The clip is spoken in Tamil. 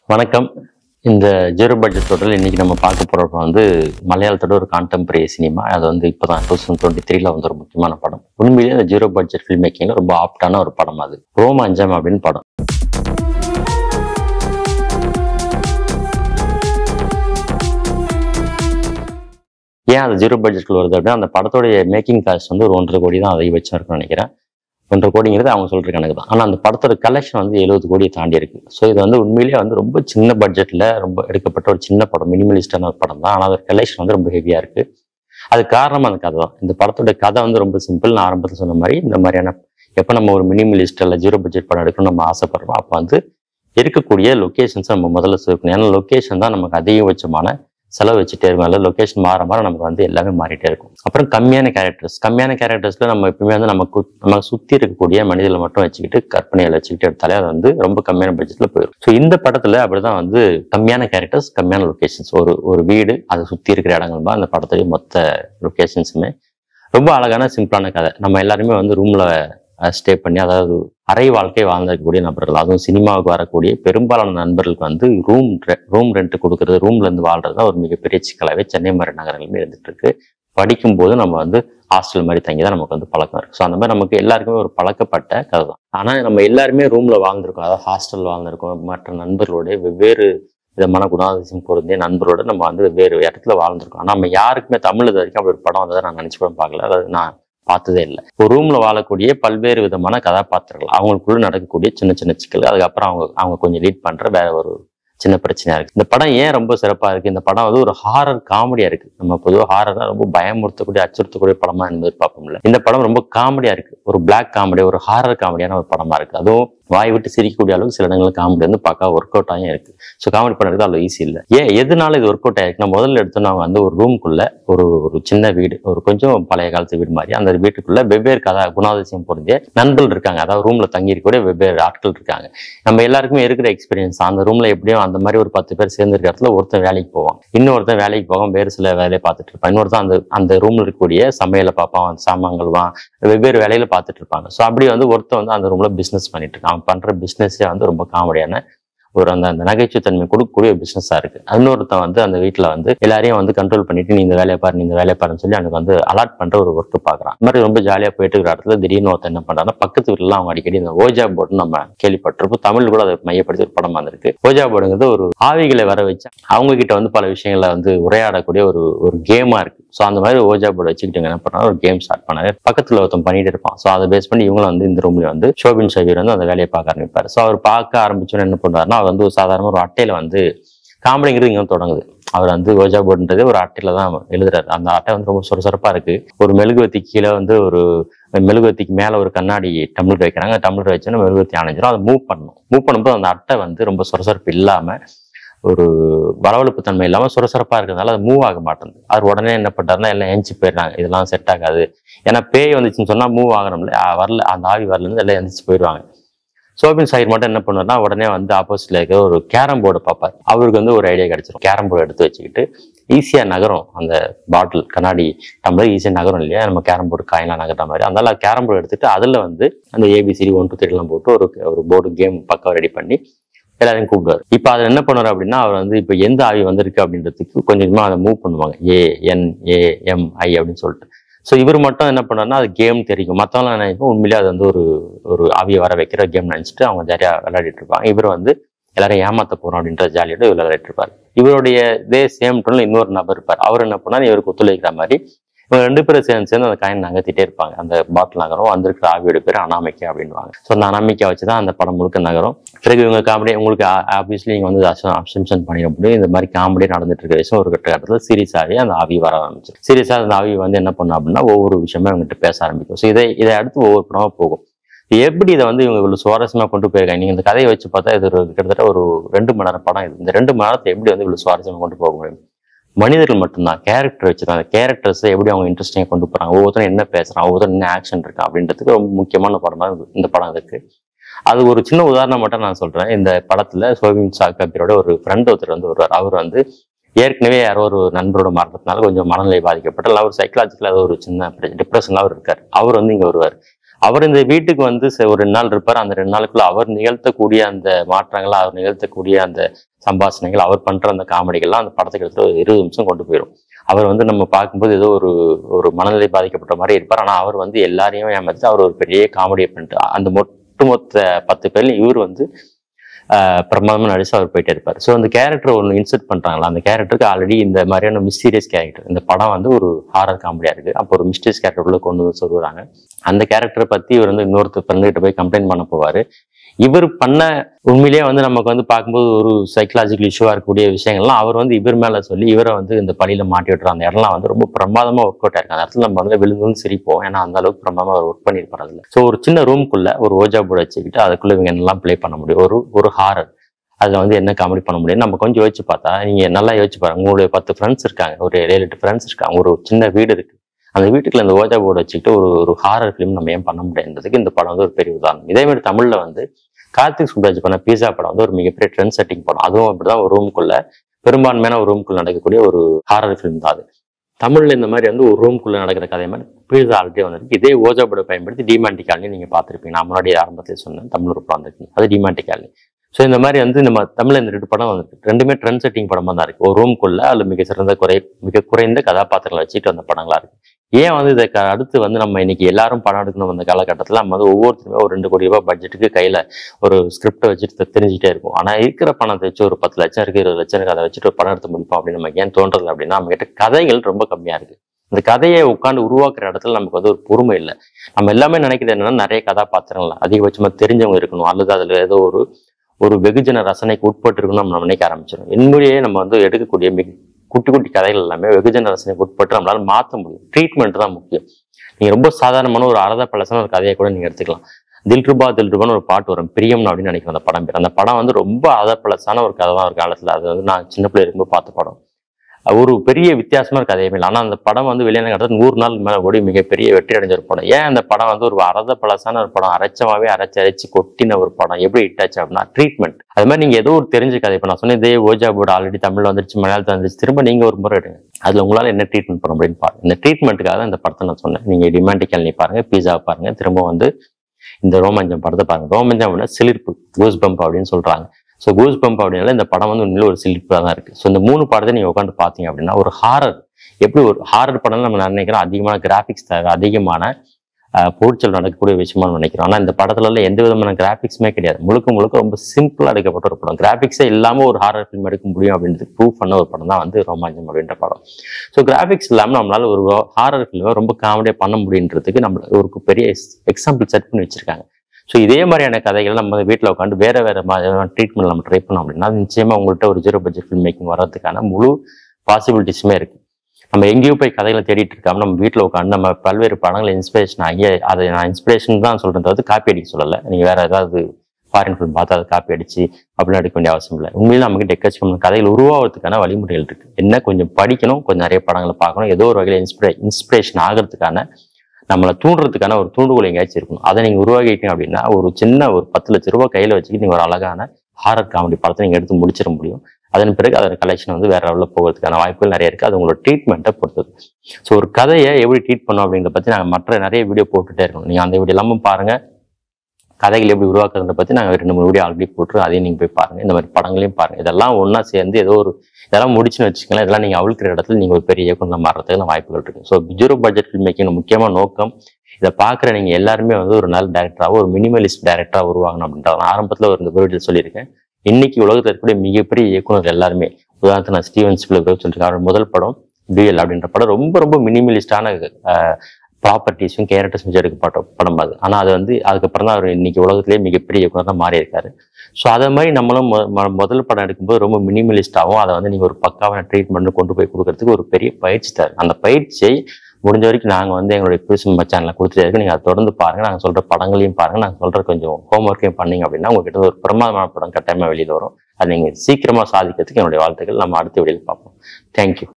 வணக்கம் இந்த ஜீரோ பட்ஜெட் தொடரில் இன்னைக்கு நம்ம பார்க்க போற படம் வந்து மலையாளத்தோட ஒரு கான்டெம்பரரி சினிமா அது வந்து இப்போதான் டூ தௌசண்ட் டுவெண்ட்டி த்ரீல வந்து ஒரு முக்கியமான படம் உண்மையிலேயே அந்த ஜீரோ பட்ஜெட் ஃபில்ம் மேக்கிங்ல ரொம்ப ஆப்டான ஒரு படம் அது ரோமாஞ்சம் அப்படின்னு படம் ஏன் அது ஜீரோ பட்ஜெட்ல வருது அப்படின்னா அந்த படத்தோடைய மேக்கிங் காஸ்ட் வந்து ஒரு ஒன்றரை கோடி தான் அதை வச்சா இருக்கும்னு நினைக்கிறேன் ஒன்றரை கோடிங்கிறது அவங்க சொல்ற கணக்கு தான் ஆனால் அந்த படத்தோட கலெக்ஷன் வந்து எழுபது கோடியை தாண்டி இருக்கு ஸோ இது வந்து உண்மையிலேயே வந்து ரொம்ப சின்ன பட்ஜெட்ல ரொம்ப எடுக்கப்பட்ட ஒரு சின்ன படம் மினிமலிஸ்டான ஒரு படம் தான் ஆனால் அதோட கலெக்ஷன் வந்து ரொம்ப ஹெவியா இருக்கு அது காரணம் அந்த கதை தான் இந்த படத்தோட கதை வந்து ரொம்ப சிம்பிள் நான் ஆரம்பத்தில் சொன்ன மாதிரி இந்த மாதிரியான எப்போ நம்ம ஒரு மினிமலிஸ்ட் இல்லை ஜீரோ பட்ஜெட் படம் எடுக்கணும்னு நம்ம ஆசைப்படுறோம் அப்போ வந்து இருக்கக்கூடிய லொக்கேஷன்ஸை நம்ம முதல்ல சேர்க்கணும் ஏன்னா லொக்கேஷன் தான் நமக்கு அதிகபட்சமான செலவு வச்சுட்டே இருக்கும் அதில் லொக்கேஷன் மாற மாற நமக்கு வந்து எல்லாமே மாறிட்டே இருக்கும் அப்புறம் கம்மியான கேரக்டர்ஸ் கம்மியான கேரக்டர்ஸ்ல நம்ம எப்பவுமே வந்து நமக்கு நம்ம சுத்தி இருக்கக்கூடிய மனிதர்களை மட்டும் வச்சுக்கிட்டு கற்பனைகளை வச்சுக்கிட்டு எடுத்தாலே அது வந்து ரொம்ப கம்மியான பட்ஜெட்ல போயிடும் ஸோ இந்த படத்துல அப்படிதான் வந்து கம்மியான கேரக்டர்ஸ் கம்மியான லொக்கேஷன்ஸ் ஒரு ஒரு வீடு அதை சுத்தி இருக்கிற இடங்கள் தான் அந்த படத்துடைய மொத்த லொக்கேஷன்ஸுமே ரொம்ப அழகான சிம்பிளான கதை நம்ம எல்லாருமே வந்து ரூம்ல ஸ்டே பண்ணி அதாவது அரை வாழ்க்கை வாழ்ந்திருக்கக்கூடிய நபர்கள் அதுவும் சினிமாவுக்கு வரக்கூடிய பெரும்பாலான நண்பர்களுக்கு வந்து ரூம் ரூம் ரெண்ட் கொடுக்கறது ரூம்ல இருந்து வாழ்றது தான் ஒரு மிகப்பெரிய சிக்கலாகவே சென்னை மாதிரி நகரங்களுமே இருந்துட்டு இருக்கு படிக்கும் போது நம்ம வந்து ஹாஸ்டல் மாதிரி தங்கி தான் நமக்கு வந்து பழக்கம் இருக்கு ஸோ அந்த மாதிரி நமக்கு எல்லாருக்குமே ஒரு பழக்கப்பட்ட கதை தான் ஆனால் நம்ம எல்லாருமே ரூம்ல வாழ்ந்திருக்கோம் அதாவது ஹாஸ்டல் வாழ்ந்திருக்கோம் மற்ற நண்பர்களோட வெவ்வேறு விதமான குணாதிசயம் பொருந்திய நண்பரோட நம்ம வந்து வெவ்வேறு இடத்துல வாழ்ந்திருக்கோம் ஆனால் நம்ம யாருக்குமே தமிழ் இது வரைக்கும் அப்படி ஒரு படம் வந்ததை நான் நினைச்சு கூட பார்க்கல அதாவது நான் பார்த்ததே இல்லை ஒரு ரூம்ல வாழக்கூடிய பல்வேறு விதமான கதாபாத்திரங்கள் அவங்களுக்குள்ள நடக்கக்கூடிய சின்ன சின்ன சிக்கல் அதுக்கப்புறம் அவங்க அவங்க கொஞ்சம் லீட் பண்ற வேற ஒரு சின்ன பிரச்சனையா இருக்கு இந்த படம் ஏன் ரொம்ப சிறப்பா இருக்கு இந்த படம் வந்து ஒரு ஹாரர் காமெடியா இருக்கு நம்ம பொதுவாக ஹாரர் ரொம்ப பயமுறுத்தக்கூடிய அச்சுறுத்தக்கூடிய படமா என்பது பார்ப்போம்ல இந்த படம் ரொம்ப காமெடியா இருக்கு ஒரு பிளாக் காமெடி ஒரு ஹாரர் காமெடியான ஒரு படமா இருக்கு அதுவும் வாய் விட்டு சிரிக்கக்கூடிய அளவுக்கு சில இடங்களில் காமெடி வந்து பார்க்க ஒர்க் அவுட் ஆகியும் இருக்கு ஸோ காமெடி பண்ணுறது அவ்வளோ ஈஸி இல்லை ஏன் எதனால இது ஒர்க் அவுட் ஆயிருக்குன்னா முதல்ல எடுத்தோன்னா வந்து ஒரு ரூம்குள்ள ஒரு ஒரு சின்ன வீடு ஒரு கொஞ்சம் பழைய காலத்து வீடு மாதிரி அந்த வீட்டுக்குள்ள வெவ்வேறு கதா குணாதிசயம் பொருந்திய நண்பர்கள் இருக்காங்க அதாவது ரூம்ல தங்கி இருக்கக்கூடிய வெவ்வேறு ஆட்கள் இருக்காங்க நம்ம எல்லாருக்குமே இருக்கிற எக்ஸ்பீரியன்ஸ் அந்த ரூம்ல எப்படியும் அந்த மாதிரி ஒரு பத்து பேர் சேர்ந்து இருக்க இடத்துல ஒருத்தன் வேலைக்கு போவான் இன்னொருத்தன் வேலைக்கு போவான் வேறு சில வேலையை பார்த்துட்டு இருப்பான் இன்னொருத்தன் அந்த அந்த ரூம்ல இருக்கக்கூடிய சமையலை பார்ப்பான் சாமான்கள் வான் வெவ்வேறு வேலையில பார்த்துட்டு இருப்பாங்க ஸோ அப்படி வந்து ஒருத்தன் வந்து அந்த ரூம்ல பிசினஸ் பண்ணிட்டு இருக்கான் அவன் பண்ற பிசினஸே வந்து ரொம்ப காமெடியான ஒரு அந்த அந்த நகைச்சுவை தன்மை கொடுக்கக்கூடிய பிசினஸா இருக்கு இன்னொருத்தன் வந்து அந்த வீட்டுல வந்து எல்லாரையும் வந்து கண்ட்ரோல் பண்ணிட்டு நீ இந்த வேலையை பாரு நீ இந்த வேலையை பாருன்னு சொல்லி எனக்கு வந்து அலாட் பண்ற ஒரு ஒர்க் பாக்குறான் இந்த மாதிரி ரொம்ப ஜாலியா போயிட்டு இருக்கிற இடத்துல திடீர்னு ஒருத்தன் என்ன பண்றான்னா பக்கத்து வீட்டுல அவங்க அடிக்கடி இந்த ஓஜா போர்டு நம்ம கேள்விப்பட்டிருப்போம் தமிழ் கூட அதை மையப்படுத்தி ஒரு படம் வந்திருக்கு ஓஜா போர்டுங்கிறது ஒரு ஆவிகளை வர வச்சு அவங்க கிட்ட வந்து பல விஷயங்களை வந்து உரையாடக்கூடிய ஒரு ஒரு கேமா இருக்கு ஸோ அந்த மாதிரி ஓஜா போர்டு வச்சுக்கிட்டு இவங்க என்ன பண்ணாங்க ஒரு கேம் ஸ்டார்ட் பண்ணாரு பக்கத்துல ஒருத்தன் பண்ணிட்டு இருப்பான் ஸோ அதை பேஸ் பண்ணி இவங்களும் வந்து இந்த ரூம்ல வந்து ஷோபின் ஷபீர் வந்து அந்த வேலையை பார்க்க ஆரம்பிப்பாரு ஸோ அவர் பார்க்க ஆரம்பிச்சோன்னு என்ன பண்ணுவாருன்னா அவர் வந்து ஒரு சாதாரண ஒரு அட்டையில வந்து காமெடிங்கிறது இங்க வந்து தொடங்குது அவர் வந்து ஓஜா போர்டுன்றது ஒரு அட்டையில தான் எழுதுறாரு அந்த அட்டை வந்து ரொம்ப சுரசுரப்பா இருக்கு ஒரு மெழுகுவத்தி கீழே வந்து ஒரு மெழுகுவத்திக்கு மேல ஒரு கண்ணாடி டம்ளர் வைக்கிறாங்க டம்ளர் வச்சோன்னா மெழுகுவத்தி அணைஞ்சிரும் அதை மூவ் பண்ணணும் மூவ் பண்ணும்போது அந்த அட்டை வந்து ரொம்ப சுரசுரப்பு இல்லாம ஒரு வளவழுப்பு தன்மை இல்லாம சுரசுரப்பா இருக்கிறதுனால அது மூவ் ஆக மாட்டேங்குது அவர் உடனே என்ன பண்றாருன்னா எல்லாம் எஞ்சி போயிடுறாங்க இதெல்லாம் செட் ஆகாது ஏன்னா பேய் வந்துச்சுன்னு சொன்னா மூவ் ஆகணும்ல ஆ, வரல அந்த ஆவி வரலன்னு எல்லாம் எந்திரிச்சு போயிடுவாங்க சோபின் சாயிர் மட்டும் என்ன பண்ணுவார்னா உடனே வந்து ஆப்போசிட்ல இருக்க ஒரு கேரம் போர்டு பார்ப்பார் அவருக்கு வந்து ஒரு ஐடியா கிடைச்சிரும் கேரம் போர்டு எடுத்து வச்சுக்கிட்டு ஈஸியா நகரும் அந்த பாட்டில் கண்ணாடி டம்ளர் ஈஸியா நகரும் இல்லையா நம்ம கேரம் போர்டு காயிலாம் நகர்ற மாதிரி அதனால கேரம் போர்டு எடுத்துட்டு அதுல வந்து அந்த ஏபிசிடி ஒன் டூ த்ரீலாம் போட்டு ஒரு ஒரு போர்டு கேம் பக்கம் ரெடி பண்ணி எல்லாரையும் கூப்பிடுவார் இப்போ அதில் என்ன பண்ணுவார் அப்படின்னா அவர் வந்து இப்போ எந்த ஆவி வந்திருக்கு அப்படின்றதுக்கு கொஞ்சம் கொஞ்சமாக அதை மூவ் பண்ணுவாங்க ஏ என் ஏ எம் ஐ அப்படின்னு சொல்லிட்டு ஸோ இவர் மட்டும் என்ன பண்ணாருன்னா அது கேம் தெரியும் மற்றவங்களாம் நினைப்போம் உண்மையிலேயே அது வந்து ஒரு ஒரு ஆவியை வர வைக்கிற கேம் நினச்சிட்டு அவங்க ஜாலியாக விளையாடிட்டு இருப்பாங்க இவர் வந்து எல்லாரும் ஏமாத்த போறோம் அப்படின்ற ஜாலியோட இவர் விளையாடிட்டு இருப்பார் இவருடைய இதே சேம் டோன்ல இன்னொரு நபர் இருப்பார் அவர் என்ன பண்ணார் இவருக்கு ஒத்துழைக்கிற மாதிரி இவங்க ரெண்டு பேரும் சேர்ந்து சேர்ந்து அந்த காயின் நகர்த்திட்டே இருப்பாங்க அந்த பாட்டில் நகரம் வந்திருக்கிற ஆவியோட பேர் அனாமிக்கா அப்படின்வாங்க ஸோ அந்த அனாமிக்கா வச்சு தான் அந்த படம் முழுக்க நகரும் பிறகு இவங்க காமெடி உங்களுக்கு ஆப்வியஸ்லி நீங்கள் வந்து அப்சம்ஷன் பண்ணிட முடியும் இந்த மாதிரி காமெடி நடந்துட்டு இருக்க விஷயம் ஒரு கட்ட கட்டத்தில் சீரியஸாகவே அந்த ஆவி வர ஆரம்பிச்சு சீரியஸாக அந்த ஆவி வந்து என்ன பண்ணும் அப்படின்னா ஒவ்வொரு விஷயமா இவங்ககிட்ட பேச ஆரம்பிக்கும் ஸோ இதை இதை அடுத்து ஒவ்வொரு படமா போகும் எப்படி இதை வந்து இவங்க இவ்வளவு சுவாரஸ்யமா கொண்டு போயிருக்காங்க நீங்க இந்த கதையை வச்சு பார்த்தா இது ஒரு கிட்டத்தட்ட ஒரு ரெண்டு மணி நேரம் படம் இது இந்த ரெண்டு மணி நேரத்தை எப்படி வந்து இவ்வளவு சுவாரஸ்யமா கொண்டு போக முடியும் மனிதர்கள் மட்டும்தான் கேரக்டர் வச்சுருக்காங்க அந்த கேரக்டர்ஸை எப்படி அவங்க இன்ட்ரெஸ்டிங்காக கொண்டு போறாங்க ஒவ்வொருத்தரும் என்ன பேசுறான் ஒவ்வொருத்தரும் என்ன ஆக்ஷன் இருக்கா அப்படின்றதுக்கு ரொம்ப முக்கியமான படமா இது- இந்த படம் இருக்கு அது ஒரு சின்ன உதாரணம் மட்டும் நான் சொல்றேன் இந்த படத்துல சோபின் ஷா கபீரோட ஒரு ஃப்ரெண்ட் ஒருத்தர் வந்து வருவார் அவர் வந்து ஏற்கனவே யாரோ ஒரு நண்பரோட மரணத்தினால கொஞ்சம் மனநிலை பாதிக்கப்பட்டு அவர் சைக்கலாஜிக்கலாக ஏதோ ஒரு சின்ன டிப்ரெஷன்ல அவர் இருக்கார் அவர் வந்து இங்க வருவார் அவர் இந்த வீட்டுக்கு வந்து ச- ஒரு ரெண்டு நாள் இருப்பார் அந்த ரெண்டு நாளுக்குள்ள அவர் நிகழ்த்தக்கூடிய அந்த மாற்றங்கள் அவர் நிகழ்த்தக்கூடிய அந்த சம்பாஷணைகள் அவர் பண்ற அந்த காமெடிகள்லாம் அந்த படத்துக்கு எடுத்துட்டு ஒரு இருபது நிமிஷம் கொண்டு போயிடும் அவர் வந்து நம்ம பார்க்கும்போது ஏதோ ஒரு ஒரு மனநிலை பாதிக்கப்பட்ட மாதிரி இருப்பார் ஆனா அவர் வந்து எல்லாரையும் ஏமாத்தி அவர் ஒரு பெரிய காமெடியை பண்ணிட்டு அந்த ஒட்டுமொத்த பத்து பேர்லையும் இவர் வந்து ஆஹ் பிரமாதமா நடிச்சு அவர் போயிட்டே இருப்பார் ஸோ அந்த கேரக்டர் ஒன்று இன்சர்ட் பண்றாங்களா அந்த கேரக்டருக்கு ஆல்ரெடி இந்த மாதிரியான மிஸ்டீரியஸ் கேரக்டர் இந்த படம் வந்து ஒரு ஹாரர் காமெடியா இருக்கு அப்போ ஒரு மிஸ்டீரியஸ் கேரக்டர் உள்ள கொண்டு வந்து சொல்லுவாங்க அந்த கேரக்டரை பத்தி இவர் வந்து இன்னொருத்தர் ஃப்ரெண்டுகிட்ட போய் கம்ப்ளைண்ட் பண்ண போவாரு இவர் பண்ண உண்மையிலேயே வந்து நமக்கு வந்து பார்க்கும்போது ஒரு சைக்கலாஜிக்கல் இஷ்யூவா இருக்கக்கூடிய விஷயங்கள்லாம் அவர் வந்து இவர் மேல சொல்லி இவரை வந்து இந்த பழியில மாட்டி விட்டுற அந்த இடம்லாம் வந்து ரொம்ப பிரமாதமா ஒர்க் அவுட் ஆயிருக்கு அந்த இடத்துல நம்ம வந்து விழுந்து வந்து சிரிப்போம் ஏன்னா அந்த அளவுக்கு பிரமாதமா அவர் ஒர்க் பண்ணியிருப்பார் அதுல ஸோ ஒரு சின்ன ரூம்குள்ள ஒரு ஓஜா போர்டு வச்சுக்கிட்டு அதுக்குள்ள இவங்க என்னெல்லாம் ப்ளே பண்ண முடியும் ஒரு ஒரு ஹாரர் அதுல வந்து என்ன காமெடி பண்ண முடியும் நம்ம கொஞ்சம் யோசிச்சு பார்த்தா நீங்க நல்லா யோசிச்சு பாருங்க உங்களுடைய பத்து ஃப்ரெண்ட்ஸ் இருக்காங்க ஒரு ஏழு எட்டு ஃப்ரெண்ட்ஸ் இருக்காங்க ஒரு சின்ன வீடு இருக்கு அந்த வீட்டுக்குள்ள இந்த ஓஜா போர்டு வச்சுக்கிட்டு ஒரு ஒரு ஹாரர் ஃபிலிம் நம்ம ஏன் பண்ண முடியாதுன்றதுக்கு இந்த படம் வந்து ஒரு பெரிய உதாரணம் இதே மாதிரி தமிழ்ல வந்து கார்த்திக் சுப்ராஜ் பண்ண பீஸா படம் வந்து ஒரு மிகப்பெரிய ட்ரெண்ட் செட்டிங் படம் அதுவும் அப்படிதான் ஒரு ரூமுக்குள்ள பெரும்பான்மையான ஒரு ரூமுக்குள்ள நடக்கக்கூடிய ஒரு ஹாரர் ஃபிலிம் தான் அது தமிழ்ல இந்த மாதிரி வந்து ஒரு ரூமுக்குள்ள நடக்கிற கதை மாதிரி பீஸா ஆல்ரெடி வந்திருக்கு இதே ஓஜா போர்டை பயன்படுத்தி டிமாண்டி காலனி நீங்க பார்த்திருப்பீங்க நான் முன்னாடி ஆரம்பத்தில் சொன்னேன் தமிழ் ஒரு படம் வந்திருக்கு அது டிமாண்டி காலனி ஸோ இந்த மாதிரி வந்து நம்ம தமிழ்ல இந்த ரெண்டு படம் வந்திருக்கு ரெண்டுமே ட்ரெண்ட் செட்டிங் படமா தான் இருக்கு ஒரு ரூம்குள்ள அதுல மிக சிறந்த குறை மிக குறைந்த கதாபாத்திரங்களை வச்சுட்டு வந்த படங்களா இருக்கு ஏன் வந்து இதை க- அடுத்து வந்து நம்ம இன்னைக்கு எல்லாரும் படம் எடுக்கணும் அந்த காலகட்டத்தில் நம்ம வந்து ஒவ்வொருத்தருமே ஒரு ரெண்டு கோடி ரூபாய் பட்ஜெட்டுக்கு கையில ஒரு ஸ்கிரிப்டை வச்சுட்டு தெ- தெரிஞ்சுட்டே இருக்கும் ஆனா இருக்கிற பணத்தை வச்சு ஒரு பத்து லட்சம் இருக்கு இருபது லட்சம் இருக்கு அதை வச்சுட்டு ஒரு படம் எடுத்து முடிப்போம் அப்படின்னு நமக்கு ஏன் தோன்றது அப்படின்னா நம்ம கிட்ட கதைகள் ரொம்ப கம்மியா இருக்கு இந்த கதையை உட்காந்து உருவாக்குற இடத்துல நமக்கு வந்து ஒரு பொறுமை இல்லை நம்ம எல்லாமே நினைக்கிறது என்னன்னா நிறைய கதாபாத்திரங்கள் அதிகபட்சமா தெரிஞ்சவங்க இருக்கணும் அல்லது அதுல ஏதோ ஒரு ஒரு வெகுஜன ரசனைக்கு உட்பட்டு இருக்கணும் நம்ம நினைக்க ஆரம்பிச்சிடும் உண்மையிலேயே நம்ம வந்து எடுக்கக்கூடிய மிக குட்டி குட்டி கதைகள் எல்லாமே வெகுஜன ரசனைக்கு உட்பட்டு நம்மளால மாற்ற முடியும் ட்ரீட்மெண்ட் தான் முக்கியம் நீங்க ரொம்ப சாதாரணமான ஒரு அறத பழசான ஒரு கதையை கூட நீங்க எடுத்துக்கலாம் தில்ருபா தில்ருபான்னு ஒரு பாட்டு வரும் பிரியம் அப்படின்னு நினைக்கிறேன் அந்த படம் பேர் அந்த படம் வந்து ரொம்ப அறப்பழசான ஒரு கதை தான் ஒரு காலத்துல அது வந்து நான் சின்ன பிள்ளை இருக்கும்போது பார்த்த படம் ஒரு பெரிய வித்தியாசமா இருக்க அதே இல்லை ஆனா அந்த படம் வந்து வெளியான கடத்த நூறு நாள் மேல ஓடி மிகப்பெரிய வெற்றி அடைஞ்ச ஒரு படம் ஏன் அந்த படம் வந்து ஒரு அறத பழசான ஒரு படம் அரைச்சமாவே அரைச்சு அரைச்சு கொட்டின ஒரு படம் எப்படி ஹிட் ஆச்சு அப்படின்னா ட்ரீட்மெண்ட் அது மாதிரி நீங்க ஏதோ ஒரு தெரிஞ்ச கதை இப்ப நான் சொன்னேன் இதே ஓஜா போர்டு ஆல்ரெடி தமிழ்ல வந்துருச்சு மலையாளத்துல வந்துருச்சு திரும்ப நீங்க ஒரு முறை எடுங்க அதுல உங்களால என்ன ட்ரீட்மெண்ட் பண்ண முடியும்னு பாருங்க இந்த ட்ரீட்மெண்ட்டுக்காக இந்த படத்தை நான் சொன்னேன் நீங்க டிமாண்டிக்கல் நீ பாருங்க பீஸா பாருங்க திரும்ப வந்து இந்த ரோமஞ்சம் படத்தை பாருங்க ரோமஞ்சம் அப்படின்னா சிலிர்ப்பு கூஸ் பம்ப் அப்படின்னு சொல்றாங்க ஸோ கூஸ் பம்ப் அப்படின்னால இந்த படம் வந்து உண்மையில ஒரு சிலிர்ப்பாக தான் இருக்கு ஸோ இந்த மூணு படத்தை நீங்க உட்காந்து பார்த்தீங்க அப்படின்னா ஒரு ஹாரர் எப்படி ஒரு ஹாரர் படம் நம்ம நினைக்கிறோம் அதிகமான கிராஃபிக்ஸ் தேவை அதிகமான ஆஹ், பொருட்கள் நடக்கக்கூடிய விஷயமா நினைக்கிறோம் ஆனா இந்த படத்துல எல்லாம் எந்த விதமான கிராஃபிக்ஸுமே கிடையாது முழுக்க முழுக்க ரொம்ப சிம்பிளா எடுக்கப்பட்ட ஒரு படம் கிராஃபிக்ஸே இல்லாம ஒரு ஹாரர் ஃபிலிம் எடுக்க முடியும் அப்படின்றது ப்ரூவ் பண்ண ஒரு படம் தான் வந்து ரோமாஞ்சம் அப்படின்ற படம் ஸோ கிராஃபிக்ஸ் இல்லாம நம்மளால ஒரு ஹாரர் ஃபிலிமை ரொம்ப காமெடியா பண்ண முடியுன்றதுக்கு நம்ம ஒரு பெரிய எக்ஸாம்பிள் செட் பண்ணி வச்சிருக்காங்க ஸோ இதே மாதிரியான கதைகளை நம்ம வீட்டில் உட்காந்து வேற வேற மாதிரியான ட்ரீட்மெண்ட் நம்ம ட்ரை பண்ணோம் அப்படின்னா நிச்சயமா உங்கள்கிட்ட ஒரு ஜீரோ பட்ஜெட் ஃபில்ம் மேக்கிங் வர்றதுக்கான முழு பாசிபிலிட்டிஸுமே இருக்கு நம்ம எங்கேயோ போய் கதைகளை தேடிட்டு இருக்காம நம்ம வீட்டில் உட்காந்து நம்ம பல்வேறு படங்களை இன்ஸ்பிரேஷன் ஆகி அதை நான் இன்ஸ்பிரேஷன் தான் சொல்றேன் தவிர்த்து காப்பி அடிக்க சொல்லலை நீங்க வேற ஏதாவது ஃபாரின் ஃபிலிம் பார்த்து அதை காப்பி அடிச்சு அப்படின்னு எடுக்க வேண்டிய அவசியம் இல்லை உண்மையில நமக்கு எக்கச்சக்கமான கதைகள் உருவாகிறதுக்கான வழிமுறைகள் இருக்கு என்ன கொஞ்சம் படிக்கணும் கொஞ்சம் நிறைய படங்களை பார்க்கணும் ஏதோ ஒரு வகையில் இன்ஸ்பிரே இன்ஸ்பிரேஷன் ஆகிறதுக்கான நம்மளை தூண்டுறதுக்கான ஒரு தூண்டுகோல் எங்கேயாச்சும் இருக்கணும் அதை நீங்க உருவாக்கிட்டீங்க அப்படின்னா ஒரு சின்ன ஒரு பத்து லட்ச ரூபாய் கையில வச்சுக்கிட்டு நீங்க ஒரு அழகான ஹாரர் காமெடி படத்தை நீங்க எடுத்து முடிச்சிட முடியும் அதன் பிறகு அதோட கலெக்ஷன் வந்து வேற லெவலில் போகிறதுக்கான வாய்ப்புகள் நிறைய இருக்கு அது உங்களோட ட்ரீட்மெண்ட்டை பொறுத்தது ஸோ ஒரு கதையை எப்படி ட்ரீட் பண்ணோம் அப்படிங்கிறத பத்தி நாங்கள் மற்ற நிறைய வீடியோ போட்டுட்டே இருக்கோம் நீங்க அந்த வீடியோ எல்லாமே பாருங்க கதைகள் எப்படி உருவாக்குறத பத்தி நாங்கள் ரெண்டு மூணு வீடியோ ஆல்ரெடி போட்டு அதையும் நீங்க போய் பாருங்க இந்த மாதிரி படங்களையும் பாருங்க இதெல்லாம் ஒண்ணா சேர்ந்து ஏதோ ஒரு இதெல்லாம் முடிச்சுன்னு வச்சுக்கலாம் இதெல்லாம் நீங்க அவிழ்க்கிற இடத்துல நீங்க ஒரு பெரிய இயக்குனர் மாறுறதுக்கு வாய்ப்புகள் இருக்கு so zero budget film making முக்கியமான நோக்கம் இதை பார்க்குற நீங்க எல்லாருமே வந்து ஒரு நல்ல டேரக்டராகவோ ஒரு மினிமலிஸ்ட் டேரக்டரா உருவாகணும் அப்படின்றது நான் ஆரம்பத்துல ஒரு இந்த வீடியோ சொல்லியிருக்கேன் இன்னைக்கு உலகத்தில் இருக்கக்கூடிய மிகப்பெரிய இயக்குனர் எல்லாருமே உதாரணத்துக்கு நான் ஸ்டீவன் ஸ்பில்பர்க் சொல்லியிருக்கேன் அவர் முதல் படம் டியூஎல் அப்படின்ற படம் ரொம்ப ரொம்ப மினிமலிஸ்டான ப்ராப்பர்ட்டிஸும் கேரக்டர்ஸும் வச்சு எடுக்கப்பட்ட படம் அது ஆனால் அது வந்து அதுக்கப்புறம் தான் அவர் இன்னைக்கு உலகத்திலேயே மிகப்பெரிய இயக்குனர் தான் மாறி இருக்காரு ஸோ அதை மாதிரி நம்மளும் மொ- மொ- முதல் படம் எடுக்கும்போது ரொம்ப மினிமலிஸ்டாகவும் அதை வந்து நீங்கள் ஒரு பக்காவான ட்ரீட்மெண்ட் கொண்டு போய் கொடுக்கறதுக்கு ஒரு பெரிய பயிற்சி தரு அந்த பயிற்சியை முடிஞ்ச வரைக்கும் நாங்கள் வந்து எங்களுடைய பிரிசம் சேனலில் கொடுத்துட்டே இருக்கோம் நீங்கள் அதை தொடர்ந்து பாருங்க நாங்கள் சொல்கிற படங்களையும் பாருங்க நாங்கள் சொல்கிற கொஞ்சம் ஹோம்ஒர்க்கையும் பண்ணீங்க அப்படின்னா உங்ககிட்ட ஒரு பிரமாதமான படம் கட்டாயமாக வெளியில் வரும் அதை நீங்கள் சீக்கிரமாக சாதிக்கிறதுக்கு என்னுடைய வாழ்த்துக்கள் நம்ம அடுத்த வீடியோவில் பார்ப்போம் தேங்க்யூ